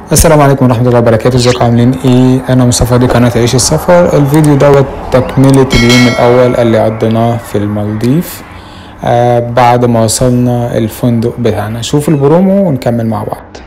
السلام عليكم ورحمة الله وبركاته ازيكم عاملين ايه انا مصطفى دي قناة عيش السفر الفيديو دوت تكملة اليوم الاول اللي قضيناه في المالديف آه بعد ما وصلنا الفندق بتاعنا شوف البرومو ونكمل مع بعض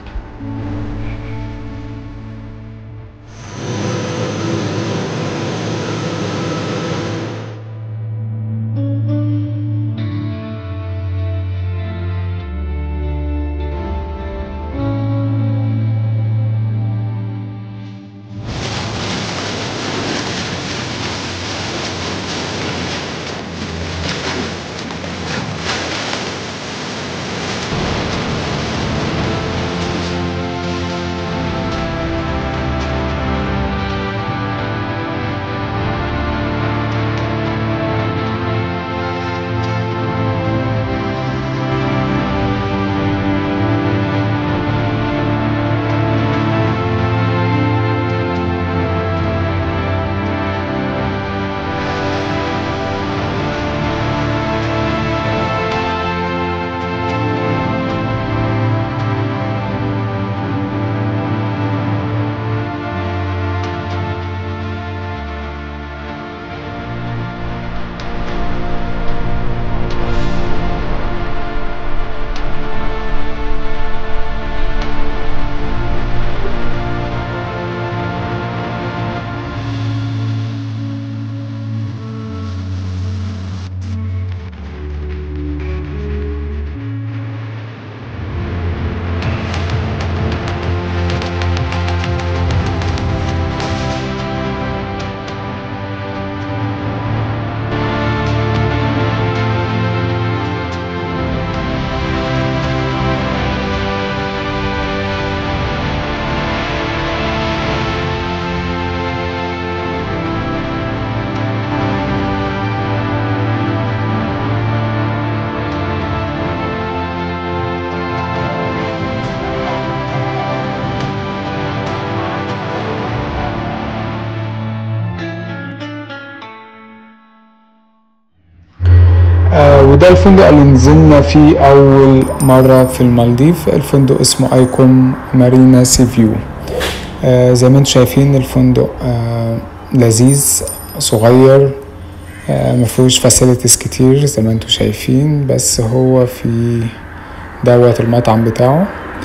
آه وده الفندق اللي نزلنا فيه أول مرة في المالديف الفندق اسمه ايكون مارينا سي فيو آه زي ما انتم شايفين الفندق آه لذيذ صغير آه مفيهوش فاسيلتيز كتير زي ما انتم شايفين بس هو في دوت المطعم بتاعه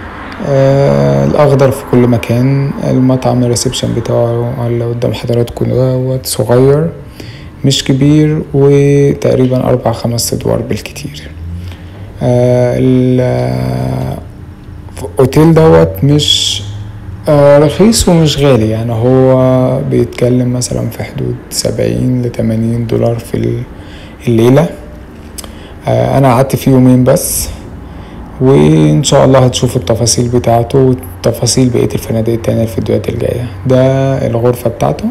آه الأخضر في كل مكان المطعم الريسبشن بتاعه اللي قدام حضراتكم دوت صغير مش كبير وتقريبا أربع خمس أدوار بالكتير آه الأوتيل دوت مش آه رخيص ومش غالي يعني هو بيتكلم مثلا في حدود سبعين لتمانين دولار في الليلة آه أنا قعدت فيه يومين بس وإن شاء الله هتشوفوا التفاصيل بتاعته وتفاصيل بقية الفنادق التانية الفيديوهات الجاية ده الغرفة بتاعته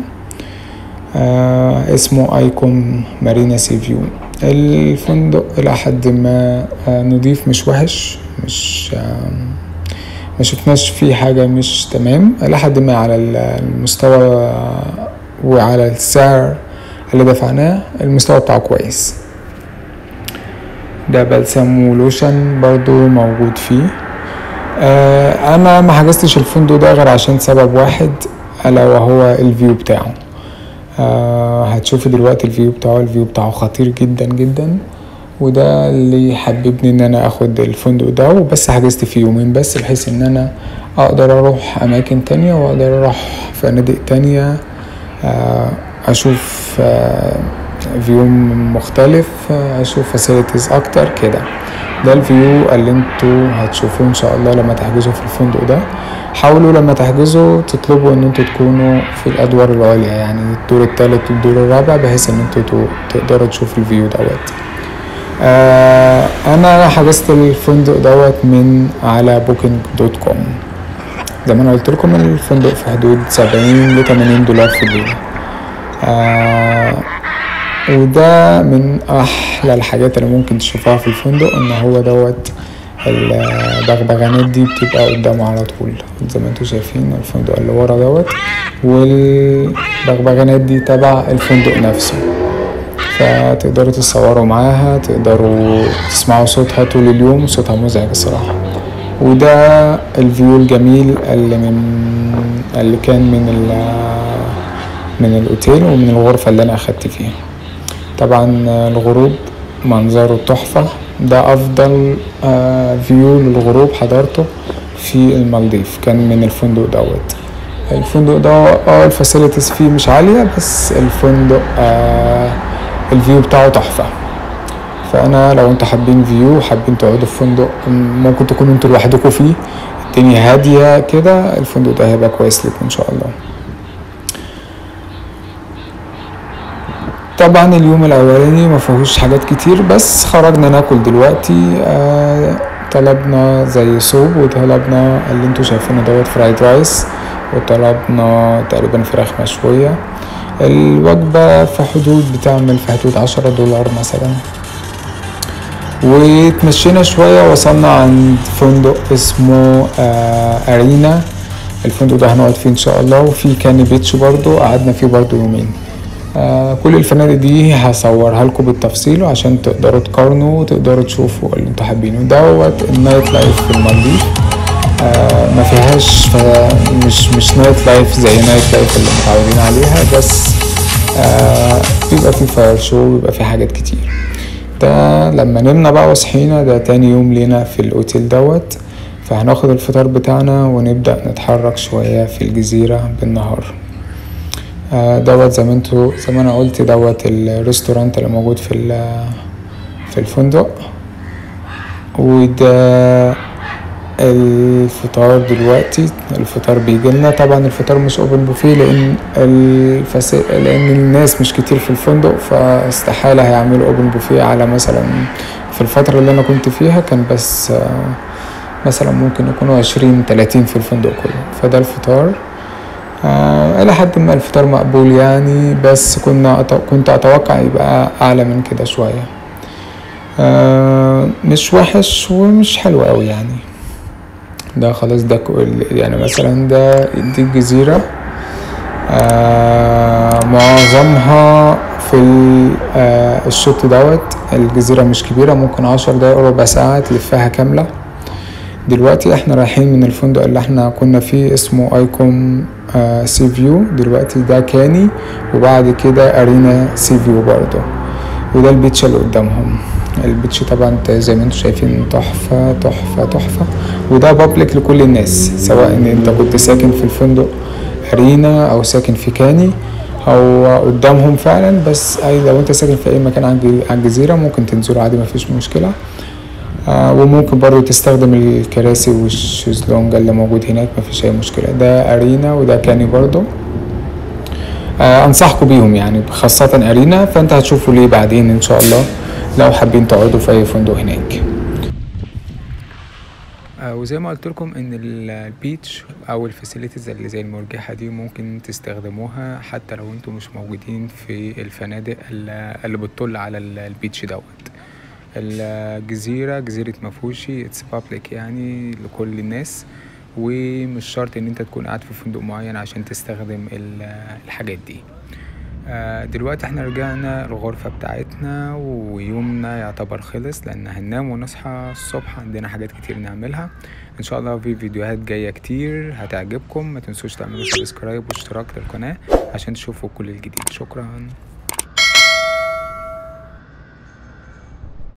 آه اسمه ايكون مارينا سي فيو الفندق الى حد ما آه نضيف مش وحش مش آه ما شفناش فيه حاجة مش تمام إلى حد ما على المستوى وعلى السعر اللي دفعناه المستوى بتاعه كويس ده بلسم ولوشن برضو موجود فيه آه أنا ما حجزتش الفندق ده غير عشان سبب واحد ألا وهو الفيو بتاعه آه هتشوفي دلوقتي الفيو بتاعه الفيو بتاعه خطير جدا جدا وده اللي حببني ان انا اخد الفندق ده وبس حجزت فيه يومين بس بحيث ان انا اقدر اروح اماكن تانية واقدر اروح فنادق تانية آه اشوف آه فيو مختلف اشوف فاسيلتيز اكتر كده ده الفيو اللي انتوا هتشوفوه ان شاء الله لما تحجزوا في الفندق ده حاولوا لما تحجزوا تطلبوا ان انتوا تكونوا في الادوار العليا يعني الدور الثالث والدور الرابع بحيث ان انتوا تقدروا تشوفوا الفيو دوت آه انا حجزت الفندق دوت من على بوكينج دوت كوم زي ما انا قلت لكم الفندق في حدود سبعين لتمانين دولار في الليلة آه وده من احلى الحاجات اللي ممكن تشوفها في الفندق ان هو دوت البغبغانات دي بتبقى قدامه على طول زي ما انتوا شايفين الفندق اللي ورا دوت والبغبغانات دي تبع الفندق نفسه فتقدروا تتصوروا معاها تقدروا تسمعوا صوتها طول اليوم صوتها مزعج الصراحة وده الفيو الجميل اللي من اللي كان من ال من الاوتيل ومن الغرفة اللي انا اخدت فيها طبعا الغروب منظره تحفة ده افضل فيو للغروب حضرته في المالديف كان من الفندق دوت الفندق ده اه الفاسيلتيز فيه مش عالية بس الفندق آه الفيو بتاعه تحفة فانا لو انتوا حابين فيو حابين تقعدوا في فندق ممكن تكونوا انتوا لوحدكم فيه الدنيا هادية كده الفندق ده هيبقى كويس لكم ان شاء الله طبعا اليوم الاولاني ما فيهوش حاجات كتير بس خرجنا ناكل دلوقتي آه طلبنا زي صوب وطلبنا اللي انتوا شايفينه دوت فرايد رايس وطلبنا تقريبا فراخ مشوية الوجبة في حدود بتعمل في حدود عشرة دولار مثلا وتمشينا شوية وصلنا عند فندق اسمه آه أرينا الفندق ده هنقعد فيه إن شاء الله وفي كان بيتش برضو قعدنا فيه برضو يومين آه كل الفنادق دي هصورها لكم بالتفصيل عشان تقدروا تقارنوا وتقدروا تشوفوا اللي انتوا حابينه دوت النايت لايف في المالديف آه ما فيهاش مش مش نايت لايف زي نايت لايف اللي متعودين عليها بس آه بيبقى في فاير شو بيبقى في حاجات كتير ده لما نمنا بقى وصحينا ده تاني يوم لينا في الاوتيل دوت فهناخد الفطار بتاعنا ونبدأ نتحرك شوية في الجزيرة بالنهار آه دوت زي ما انتوا زي ما انا قلت دوت الريستورانت اللي موجود في في الفندق وده الفطار دلوقتي الفطار بيجي لنا طبعا الفطار مش اوبن بوفيه لان الفس... لان الناس مش كتير في الفندق فاستحالة هيعملوا اوبن بوفيه على مثلا في الفترة اللي انا كنت فيها كان بس مثلا ممكن يكونوا عشرين تلاتين في الفندق كله فده الفطار آه الى حد ما الفطار مقبول يعني بس كنا أت... كنت اتوقع يبقى اعلى من كده شوية آه مش وحش ومش حلو قوي يعني ده خلاص ده يعني مثلا ده دي الجزيرة آه معظمها في آه الشط دوت الجزيرة مش كبيرة ممكن عشر دقايق ربع ساعة تلفها كاملة دلوقتي احنا رايحين من الفندق اللي احنا كنا فيه اسمه ايكوم آه سي فيو دلوقتي ده كاني وبعد كده ارينا سي فيو برضه وده البيتش اللي قدامهم البيتش طبعا زي ما انتم شايفين تحفة تحفة تحفة وده بابليك لكل الناس سواء ان انت كنت ساكن في الفندق ارينا او ساكن في كاني هو قدامهم فعلا بس اي لو انت ساكن في اي مكان على الجزيرة ممكن تنزلوا عادي مفيش مشكلة آه وممكن برضو تستخدم الكراسي والشезлونج اللي موجود هناك مفيش اي مشكلة ده ارينا وده كاني برضو آه انصحكم بيهم يعني خاصة ارينا فانت هتشوفوا ليه بعدين ان شاء الله لو حابين تقعدوا في اي فندق هناك آه وزي ما قلت لكم ان البيتش او الفاسيلتيز اللي زي المرجحه دي ممكن تستخدموها حتى لو انتم مش موجودين في الفنادق اللي بتطل على البيتش دوت الجزيره جزيره مفوشي اتس بابليك يعني لكل الناس ومش شرط ان انت تكون قاعد في فندق معين عشان تستخدم الحاجات دي دلوقتي احنا رجعنا الغرفة بتاعتنا ويومنا يعتبر خلص لان هننام ونصحى الصبح عندنا حاجات كتير نعملها ان شاء الله في فيديوهات جاية كتير هتعجبكم ما تنسوش تعملوا سبسكرايب واشتراك للقناة عشان تشوفوا كل الجديد شكرا